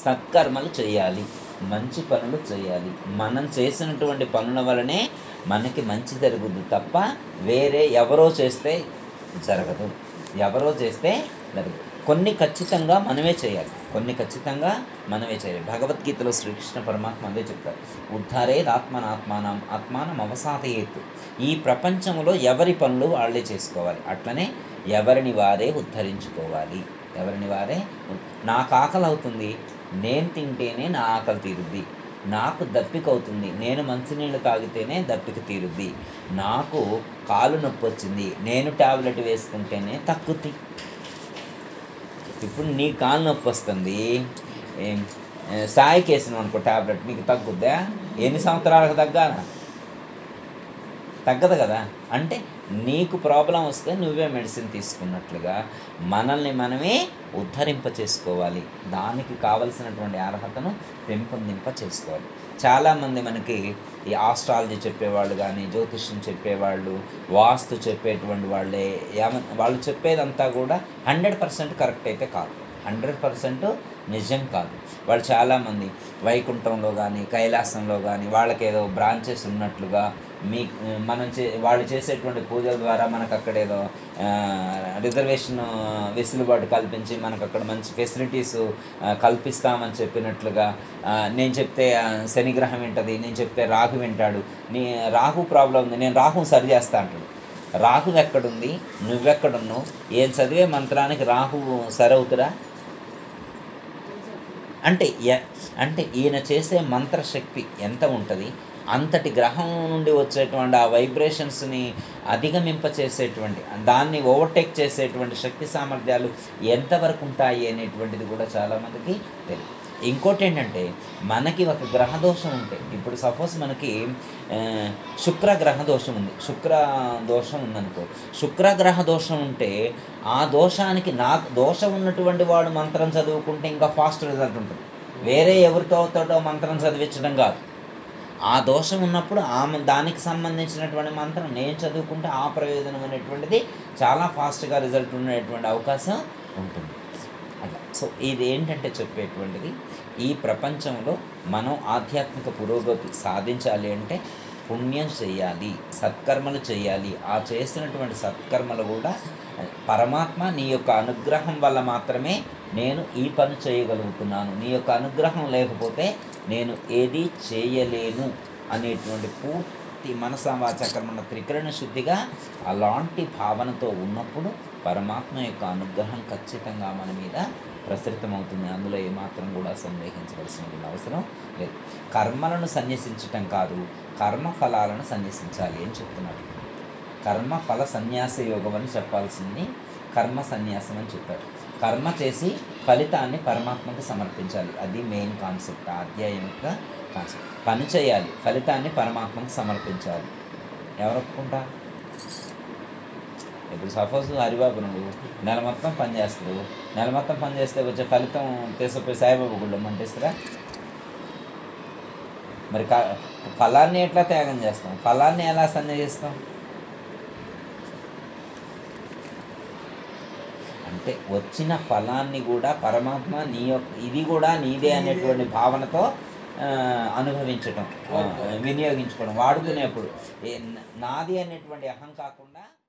సత్కర్మలు చేయాలి మంచి పనులు చేయాలి మనం చేసినటువంటి పనుల వలనే మనకి మంచి జరుగుద్ది తప్ప వేరే ఎవరో చేస్తే జరగదు ఎవరో చేస్తే జరగదు కొన్ని ఖచ్చితంగా మనమే చేయాలి కొన్ని ఖచ్చితంగా మనమే చేయాలి భగవద్గీతలో శ్రీకృష్ణ పరమాత్మ అదే చెప్తారు ఉద్ధారేద్ ఆత్మనాత్మానం ఆత్మానం అవసాదయేత్ ఈ ప్రపంచంలో ఎవరి పనులు వాళ్ళే చేసుకోవాలి అట్లనే ఎవరిని వారే ఉద్ధరించుకోవాలి ఎవరిని వారే నాకు ఆకలి అవుతుంది నేను తింటేనే నా ఆకలి తీరుద్ది నాకు దప్పిక అవుతుంది నేను మంచినీళ్ళు తాగితేనే దప్పిక తీరుద్ది నాకు కాలు నొప్పి వచ్చింది నేను ట్యాబ్లెట్ వేసుకుంటేనే తక్కుద్ది ఇప్పుడు నీ కాలు నొప్పి వస్తుంది ఏం, ఏ, సాయికి వేసినావు అనుకో ట్యాబ్లెట్ నీకు తగ్గుద్దా ఎన్ని సంవత్సరాలకు తగ్గానా తగ్గదు కదా అంటే నీకు ప్రాబ్లం వస్తే నువ్వే మెడిసిన్ తీసుకున్నట్లుగా మనల్ని మనమే ఉద్ధరింప చేసుకోవాలి దానికి కావలసినటువంటి అర్హతను పెంపొందింప చేసుకోవాలి చాలామంది మనకి ఈ ఆస్ట్రాలజీ చెప్పేవాళ్ళు కానీ జ్యోతిష్యం చెప్పేవాళ్ళు వాస్తు చెప్పేటువంటి వాళ్ళే ఏమ వాళ్ళు చెప్పేదంతా కూడా హండ్రెడ్ పర్సెంట్ కరెక్ట్ అయితే కాదు హండ్రెడ్ పర్సెంట్ నిజం కాదు వాళ్ళు చాలామంది వైకుంఠంలో కానీ కైలాసంలో కానీ వాళ్ళకి ఏదో బ్రాంచెస్ ఉన్నట్లుగా మీ మనం చే వాళ్ళు చేసేటువంటి పూజల ద్వారా మనకు అక్కడ ఏదో రిజర్వేషన్ వెసులుబాటు కల్పించి మనకు అక్కడ మంచి ఫెసిలిటీస్ కల్పిస్తామని చెప్పినట్లుగా ఆ, నేను చెప్తే ఆ, శనిగ్రహం వింటది నేను చెప్తే రాహు వింటాడు నీ రాహు ప్రాబ్లం ఉంది నేను రాహుని సరి చేస్తా అంటాడు రాహు ఎక్కడుంది నువ్వెక్కడున్నావు ఏం చదివే మంత్రానికి రాహు సరవుతురా అంటే ఎ- అంటే ఈయన చేసే మంత్రశక్తి ఎంత ఉంటుంది అంతటి గ్రహం నుండి వచ్చేటువంటి ఆ వైబ్రేషన్స్ని అధిగమింప చేసేటువంటి దాన్ని ఓవర్టేక్ చేసేటువంటి శక్తి సామర్థ్యాలు ఎంతవరకు ఉంటాయి అనేటువంటిది కూడా చాలామందికి తెలియదు ఇంకోటి ఏంటంటే మనకి ఒక గ్రహ దోషం ఉంటే ఇప్పుడు సపోజ్ మనకి ఆ, శుక్ర గ్రహ దోషం ఉంది శుక్ర దోషం ఉందనుకో శుక్ర గ్రహ దోషం ఉంటే ఆ దోషానికి నా దోషం ఉన్నటువంటి వాడు మంత్రం చదువుకుంటే ఇంకా ఫాస్ట్ రిజల్ట్ ఉంటుంది వేరే ఎవరితో తోటో మంత్రం చదివించడం కాదు ఆ దోషం ఉన్నప్పుడు ఆ మ- దానికి సంబంధించినటువంటి మంత్రం నేను చదువుకుంటే ఆ ప్రయోజనం అనేటువంటిది చాలా ఫాస్ట్గా రిజల్ట్ ఉండేటువంటి అవకాశం ఉంటుంది అట్లా సో ఇది ఏంటంటే చెప్పేటువంటిది ఈ ప్రపంచంలో మనం ఆధ్యాత్మిక పురోగతి సాధించాలి అంటే పుణ్యం చేయాలి సత్కర్మలు చేయాలి ఆ చేసినటువంటి సత్కర్మలు కూడా పరమాత్మ నీ యొక్క అనుగ్రహం వల్ల మాత్రమే నేను ఈ పని చేయగలుగుతున్నాను నీ యొక్క అనుగ్రహం లేకపోతే నేను ఏది చేయలేను అనేటువంటి పూర్తి మనస వాచ కర్మణ త్రికరణ శుద్ధిగా అలాంటి భావనతో ఉన్నప్పుడు పరమాత్మ యొక్క అనుగ్రహం ఖచ్చితంగా మన మీద ప్రసరితమవుతుంది అందులో ఏమాత్రం కూడా సందేహించవలసిన అవసరం లేదు కర్మలను సన్యసించటం కాదు కర్మ ఫలాలను సన్యసించాలి అని చెప్తున్నాడు కర్మ ఫల సన్యాస యోగం అని చెప్పాల్సింది కర్మ సన్యాసం అని చెప్పారు కర్మ చేసి ఫలితాన్ని పరమాత్మకు సమర్పించాలి అది మెయిన్ కాన్సెప్ట్ ఆ అధ్యాయం యొక్క కాన్సెప్ట్ పని చేయాలి ఫలితాన్ని పరమాత్మకు సమర్పించాలి ఎవరు ఒప్పుకుంటారు ఇప్పుడు సపోజ్ హరిబాబు నువ్వు నెల మొత్తం పని చేస్తాడు నెల మొత్తం పని చేస్తే వచ్చే ఫలితం తీసుకుపోయి సాయిబాబా గుళ్ళో మంటిస్తారా మరి క ఫలాన్ని ఎట్లా త్యాగం చేస్తాం ఫలాన్ని ఎలా సన్యసిస్తాం అంటే వచ్చిన ఫలాన్ని కూడా పరమాత్మ నీ యొక్క ఇది కూడా నీదే అనేటువంటి భావనతో ఆ, అనుభవించటం ఆ, వినియోగించుకోవడం వాడుకునేప్పుడు ఏ- నాది అనేటువంటి అహం కాకుండా